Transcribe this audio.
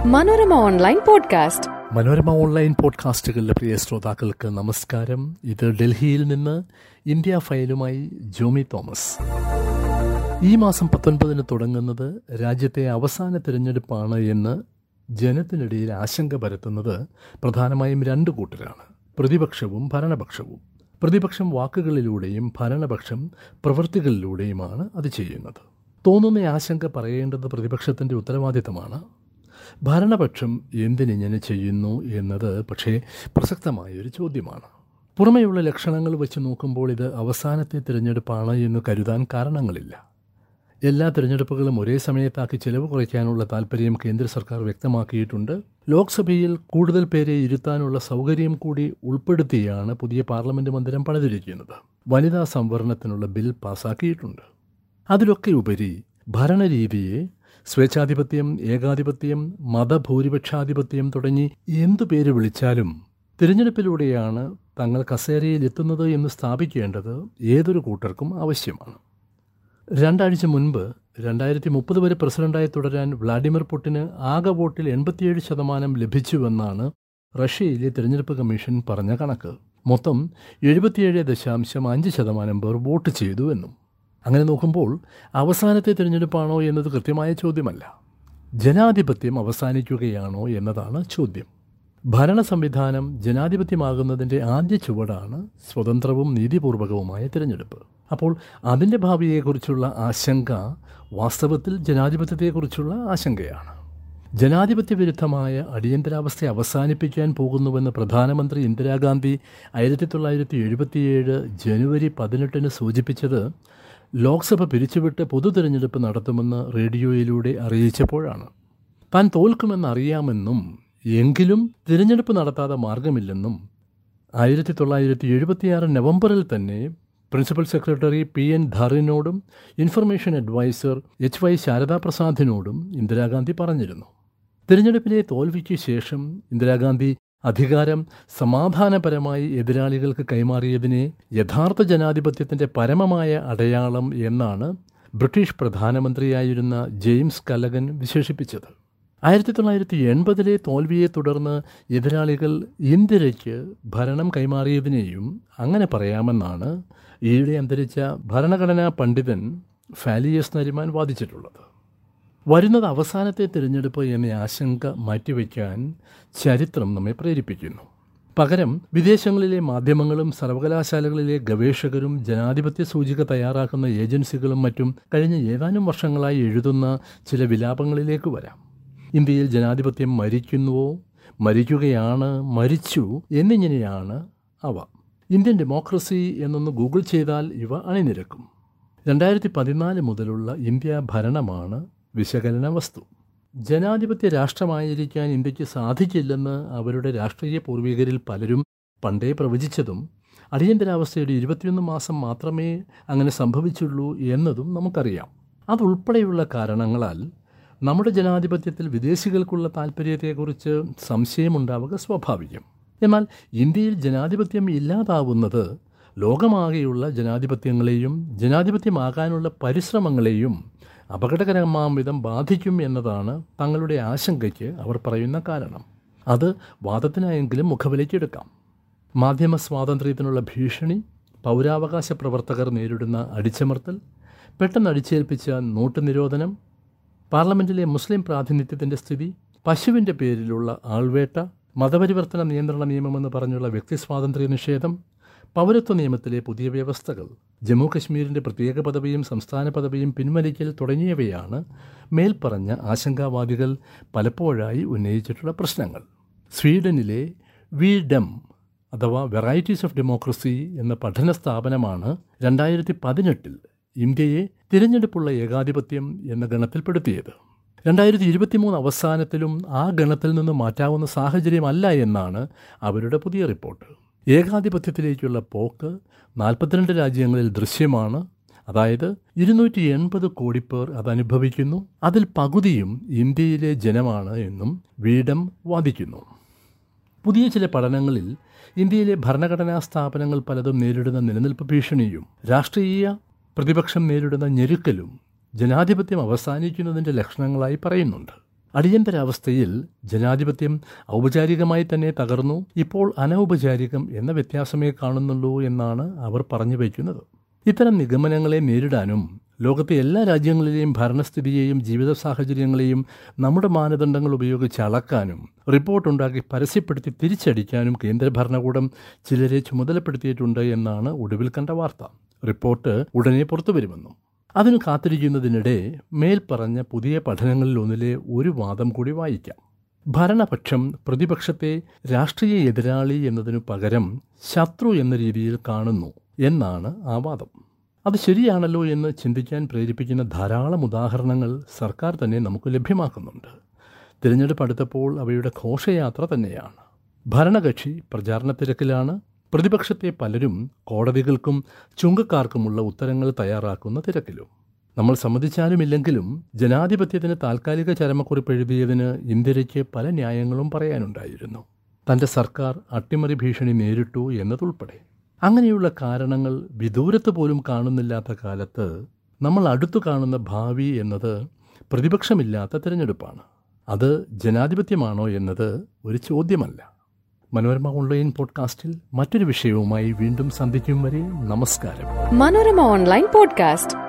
Manorama online podcast Manorama online പോഡ്കാസ്റ്റുകളിലെ പ്രിയ ശ്രോതാക്കൾക്ക് നമസ്കാരം ഇത് ഡൽഹിയിൽ നിന്ന് ഇന്ത്യ ഫയലുമായി ജോമി തോമസ് ഈ മാസം പത്തൊൻപതിന് തുടങ്ങുന്നത് രാജ്യത്തെ അവസാന തിരഞ്ഞെടുപ്പാണ് എന്ന് ജനത്തിനിടയിൽ ആശങ്ക പരത്തുന്നത് പ്രധാനമായും രണ്ട് കൂട്ടരാണ് പ്രതിപക്ഷവും ഭരണപക്ഷവും പ്രതിപക്ഷം വാക്കുകളിലൂടെയും ഭരണപക്ഷം പ്രവൃത്തികളിലൂടെയുമാണ് അത് ചെയ്യുന്നത് തോന്നുന്ന ആശങ്ക പറയേണ്ടത് പ്രതിപക്ഷത്തിൻ്റെ ഉത്തരവാദിത്തമാണ് ഭരണപക്ഷം എന്തിനിങ്ങനെ ചെയ്യുന്നു എന്നത് പക്ഷേ പ്രസക്തമായ ഒരു ചോദ്യമാണ് പുറമെയുള്ള ലക്ഷണങ്ങൾ വെച്ച് നോക്കുമ്പോൾ ഇത് അവസാനത്തെ തിരഞ്ഞെടുപ്പാണ് എന്ന് കരുതാൻ കാരണങ്ങളില്ല എല്ലാ തിരഞ്ഞെടുപ്പുകളും ഒരേ സമയത്താക്കി ചെലവ് കുറയ്ക്കാനുള്ള താൽപ്പര്യം കേന്ദ്ര സർക്കാർ വ്യക്തമാക്കിയിട്ടുണ്ട് ലോക്സഭയിൽ കൂടുതൽ പേരെ ഇരുത്താനുള്ള സൗകര്യം കൂടി ഉൾപ്പെടുത്തിയാണ് പുതിയ പാർലമെന്റ് മന്ദിരം പണിതിരിക്കുന്നത് വനിതാ സംവരണത്തിനുള്ള ബിൽ പാസാക്കിയിട്ടുണ്ട് അതിലൊക്കെ ഉപരി ഭരണരീതിയെ സ്വേച്ഛാധിപത്യം ഏകാധിപത്യം മതഭൂരിപക്ഷാധിപത്യം തുടങ്ങി എന്തു പേര് വിളിച്ചാലും തിരഞ്ഞെടുപ്പിലൂടെയാണ് തങ്ങൾ കസേരയിൽ എത്തുന്നത് എന്ന് സ്ഥാപിക്കേണ്ടത് ഏതൊരു കൂട്ടർക്കും ആവശ്യമാണ് രണ്ടാഴ്ച മുൻപ് രണ്ടായിരത്തി മുപ്പത് വരെ പ്രസിഡന്റായി തുടരാൻ വ്ളാഡിമിർ പുടിന് ആകെ വോട്ടിൽ എൺപത്തിയേഴ് ശതമാനം ലഭിച്ചുവെന്നാണ് റഷ്യയിലെ തിരഞ്ഞെടുപ്പ് കമ്മീഷൻ പറഞ്ഞ കണക്ക് മൊത്തം എഴുപത്തിയേഴ് ദശാംശം അഞ്ച് ശതമാനം പേർ വോട്ട് ചെയ്തു എന്നും അങ്ങനെ നോക്കുമ്പോൾ അവസാനത്തെ തിരഞ്ഞെടുപ്പാണോ എന്നത് കൃത്യമായ ചോദ്യമല്ല ജനാധിപത്യം അവസാനിക്കുകയാണോ എന്നതാണ് ചോദ്യം ഭരണ സംവിധാനം ജനാധിപത്യമാകുന്നതിൻ്റെ ആദ്യ ചുവടാണ് സ്വതന്ത്രവും നീതിപൂർവകവുമായ തിരഞ്ഞെടുപ്പ് അപ്പോൾ അതിൻ്റെ ഭാവിയെക്കുറിച്ചുള്ള ആശങ്ക വാസ്തവത്തിൽ ജനാധിപത്യത്തെക്കുറിച്ചുള്ള ആശങ്കയാണ് ജനാധിപത്യ വിരുദ്ധമായ അടിയന്തരാവസ്ഥ അവസാനിപ്പിക്കാൻ പോകുന്നുവെന്ന് പ്രധാനമന്ത്രി ഇന്ദിരാഗാന്ധി ആയിരത്തി തൊള്ളായിരത്തി എഴുപത്തിയേഴ് ജനുവരി പതിനെട്ടിന് സൂചിപ്പിച്ചത് ലോക്സഭ പിരിച്ചുവിട്ട് പൊതു തിരഞ്ഞെടുപ്പ് നടത്തുമെന്ന് റേഡിയോയിലൂടെ അറിയിച്ചപ്പോഴാണ് താൻ തോൽക്കുമെന്നറിയാമെന്നും എങ്കിലും തിരഞ്ഞെടുപ്പ് നടത്താതെ മാർഗമില്ലെന്നും ആയിരത്തി തൊള്ളായിരത്തി എഴുപത്തിയാറ് നവംബറിൽ തന്നെ principal secretary P N ധറിനോടും information adviser H Y ശാരദാപ്രസാദിനോടും Indira Gandhi പറഞ്ഞിരുന്നു തിരഞ്ഞെടുപ്പിലെ തോൽവിക്ക് ശേഷം ഇന്ദിരാഗാന്ധി അധികാരം സമാധാനപരമായി എതിരാളികൾക്ക് കൈമാറിയതിനെ യഥാർത്ഥ ജനാധിപത്യത്തിൻ്റെ പരമമായ അടയാളം എന്നാണ് ബ്രിട്ടീഷ് പ്രധാനമന്ത്രിയായിരുന്ന ജെയിംസ് കലഗൻ വിശേഷിപ്പിച്ചത് ആയിരത്തി തൊള്ളായിരത്തി എൺപതിലെ തോൽവിയെ തുടർന്ന് എതിരാളികൾ ഇന്ദിരയ്ക്ക് ഭരണം കൈമാറിയതിനെയും അങ്ങനെ പറയാമെന്നാണ് ഈയിടെ അന്തരിച്ച ഭരണഘടനാ പണ്ഡിതൻ ഫാലിയസ് നരിമാൻ വാദിച്ചിട്ടുള്ളത് വരുന്നത് അവസാനത്തെ തിരഞ്ഞെടുപ്പ് എന്ന ആശങ്ക മാറ്റിവെക്കാൻ ചരിത്രം നമ്മെ പ്രേരിപ്പിക്കുന്നു പകരം വിദേശങ്ങളിലെ മാധ്യമങ്ങളും സർവകലാശാലകളിലെ ഗവേഷകരും ജനാധിപത്യ സൂചിക തയ്യാറാക്കുന്ന ഏജൻസികളും മറ്റും കഴിഞ്ഞ ഏതാനും വർഷങ്ങളായി എഴുതുന്ന ചില വിലാപങ്ങളിലേക്ക് വരാം ഇന്ത്യയിൽ ജനാധിപത്യം മരിക്കുന്നുവോ മരിക്കുകയാണ് മരിച്ചു എന്നിങ്ങനെയാണ് അവ ഇന്ത്യൻ ഡെമോക്രസി എന്നൊന്ന് ഗൂഗിൾ ചെയ്താൽ ഇവ അണിനിരക്കും രണ്ടായിരത്തി പതിനാല് മുതലുള്ള ഇന്ത്യ ഭരണമാണ് വിശകലന വസ്തു ജനാധിപത്യ രാഷ്ട്രമായിരിക്കാൻ ഇന്ത്യക്ക് സാധിക്കില്ലെന്ന് അവരുടെ രാഷ്ട്രീയ പൂർവികരിൽ പലരും പണ്ടേ പ്രവചിച്ചതും അടിയന്തരാവസ്ഥയുടെ ഇരുപത്തിയൊന്ന് മാസം മാത്രമേ അങ്ങനെ സംഭവിച്ചുള്ളൂ എന്നതും നമുക്കറിയാം അതുൾപ്പെടെയുള്ള കാരണങ്ങളാൽ നമ്മുടെ ജനാധിപത്യത്തിൽ വിദേശികൾക്കുള്ള താല്പര്യത്തെക്കുറിച്ച് സംശയമുണ്ടാവുക സ്വാഭാവികം എന്നാൽ ഇന്ത്യയിൽ ജനാധിപത്യം ഇല്ലാതാവുന്നത് ലോകമാകെയുള്ള ജനാധിപത്യങ്ങളെയും ജനാധിപത്യമാകാനുള്ള പരിശ്രമങ്ങളെയും അപകടകരമാം വിധം ബാധിക്കും എന്നതാണ് തങ്ങളുടെ ആശങ്കയ്ക്ക് അവർ പറയുന്ന കാരണം അത് വാദത്തിനായെങ്കിലും മുഖവിലേക്കെടുക്കാം മാധ്യമ സ്വാതന്ത്ര്യത്തിനുള്ള ഭീഷണി പൗരാവകാശ പ്രവർത്തകർ നേരിടുന്ന അടിച്ചമർത്തൽ പെട്ടെന്ന് അടിച്ചേൽപ്പിച്ച നോട്ട് നിരോധനം പാർലമെൻറ്റിലെ മുസ്ലിം പ്രാതിനിധ്യത്തിൻ്റെ സ്ഥിതി പശുവിൻ്റെ പേരിലുള്ള ആൾവേട്ട മതപരിവർത്തന നിയന്ത്രണ നിയമമെന്ന് പറഞ്ഞുള്ള വ്യക്തി സ്വാതന്ത്ര്യ നിഷേധം പൗരത്വ നിയമത്തിലെ പുതിയ വ്യവസ്ഥകൾ ജമ്മു കശ്മീരിൻ്റെ പ്രത്യേക പദവിയും സംസ്ഥാന പദവിയും പിൻവലിക്കൽ തുടങ്ങിയവയാണ് മേൽപ്പറഞ്ഞ ആശങ്കാവാദികൾ പലപ്പോഴായി ഉന്നയിച്ചിട്ടുള്ള പ്രശ്നങ്ങൾ സ്വീഡനിലെ വി ഡെം അഥവാ വെറൈറ്റീസ് ഓഫ് ഡെമോക്രസി എന്ന പഠന സ്ഥാപനമാണ് രണ്ടായിരത്തി പതിനെട്ടിൽ ഇന്ത്യയെ തിരഞ്ഞെടുപ്പുള്ള ഏകാധിപത്യം എന്ന ഗണത്തിൽപ്പെടുത്തിയത് രണ്ടായിരത്തി ഇരുപത്തിമൂന്ന് അവസാനത്തിലും ആ ഗണത്തിൽ നിന്ന് മാറ്റാവുന്ന സാഹചര്യമല്ല എന്നാണ് അവരുടെ പുതിയ റിപ്പോർട്ട് ഏകാധിപത്യത്തിലേക്കുള്ള പോക്ക് നാൽപ്പത്തിരണ്ട് രാജ്യങ്ങളിൽ ദൃശ്യമാണ് അതായത് ഇരുന്നൂറ്റി എൺപത് കോടി പേർ അതനുഭവിക്കുന്നു അതിൽ പകുതിയും ഇന്ത്യയിലെ ജനമാണ് എന്നും വീഡം വാദിക്കുന്നു പുതിയ ചില പഠനങ്ങളിൽ ഇന്ത്യയിലെ ഭരണഘടനാ സ്ഥാപനങ്ങൾ പലതും നേരിടുന്ന നിലനിൽപ്പ് ഭീഷണിയും രാഷ്ട്രീയ പ്രതിപക്ഷം നേരിടുന്ന ഞെരുക്കലും ജനാധിപത്യം അവസാനിക്കുന്നതിൻ്റെ ലക്ഷണങ്ങളായി പറയുന്നുണ്ട് അടിയന്തരാവസ്ഥയിൽ ജനാധിപത്യം ഔപചാരികമായി തന്നെ തകർന്നു ഇപ്പോൾ അനൗപചാരികം എന്ന വ്യത്യാസമേ കാണുന്നുള്ളൂ എന്നാണ് അവർ പറഞ്ഞു വയ്ക്കുന്നത് ഇത്തരം നിഗമനങ്ങളെ നേരിടാനും ലോകത്തെ എല്ലാ രാജ്യങ്ങളിലെയും ഭരണസ്ഥിതിയെയും ജീവിത സാഹചര്യങ്ങളെയും നമ്മുടെ മാനദണ്ഡങ്ങൾ ഉപയോഗിച്ച് അളക്കാനും റിപ്പോർട്ടുണ്ടാക്കി പരസ്യപ്പെടുത്തി തിരിച്ചടിക്കാനും കേന്ദ്ര ഭരണകൂടം ചിലരെ ചുമതലപ്പെടുത്തിയിട്ടുണ്ട് എന്നാണ് ഒടുവിൽ കണ്ട വാർത്ത റിപ്പോർട്ട് ഉടനെ പുറത്തുവരുമെന്നും അതിന് കാത്തിരിക്കുന്നതിനിടെ മേൽപ്പറഞ്ഞ പുതിയ പഠനങ്ങളിൽ ഒന്നിലെ ഒരു വാദം കൂടി വായിക്കാം ഭരണപക്ഷം പ്രതിപക്ഷത്തെ രാഷ്ട്രീയ എതിരാളി എന്നതിനു പകരം ശത്രു എന്ന രീതിയിൽ കാണുന്നു എന്നാണ് ആ വാദം അത് ശരിയാണല്ലോ എന്ന് ചിന്തിക്കാൻ പ്രേരിപ്പിക്കുന്ന ധാരാളം ഉദാഹരണങ്ങൾ സർക്കാർ തന്നെ നമുക്ക് ലഭ്യമാക്കുന്നുണ്ട് തിരഞ്ഞെടുപ്പ് അടുത്തപ്പോൾ അവയുടെ ഘോഷയാത്ര തന്നെയാണ് ഭരണകക്ഷി പ്രചാരണ തിരക്കിലാണ് പ്രതിപക്ഷത്തെ പലരും കോടതികൾക്കും ചുങ്കക്കാർക്കുമുള്ള ഉത്തരങ്ങൾ തയ്യാറാക്കുന്ന തിരക്കിലും നമ്മൾ സമ്മതിച്ചാലുമില്ലെങ്കിലും ജനാധിപത്യത്തിന് താൽക്കാലിക ചരമക്കുറിപ്പ് എഴുതിയതിന് ഇന്ദിരയ്ക്ക് പല ന്യായങ്ങളും പറയാനുണ്ടായിരുന്നു തൻ്റെ സർക്കാർ അട്ടിമറി ഭീഷണി നേരിട്ടു എന്നതുൾപ്പെടെ അങ്ങനെയുള്ള കാരണങ്ങൾ വിദൂരത്ത് പോലും കാണുന്നില്ലാത്ത കാലത്ത് നമ്മൾ അടുത്തു കാണുന്ന ഭാവി എന്നത് പ്രതിപക്ഷമില്ലാത്ത തിരഞ്ഞെടുപ്പാണ് അത് ജനാധിപത്യമാണോ എന്നത് ഒരു ചോദ്യമല്ല മനോരമ ഓൺലൈൻ പോഡ്കാസ്റ്റിൽ മറ്റൊരു വിഷയവുമായി വീണ്ടും സന്ധിക്കും വരെ നമസ്കാരം മനോരമ ഓൺലൈൻ പോഡ്കാസ്റ്റ്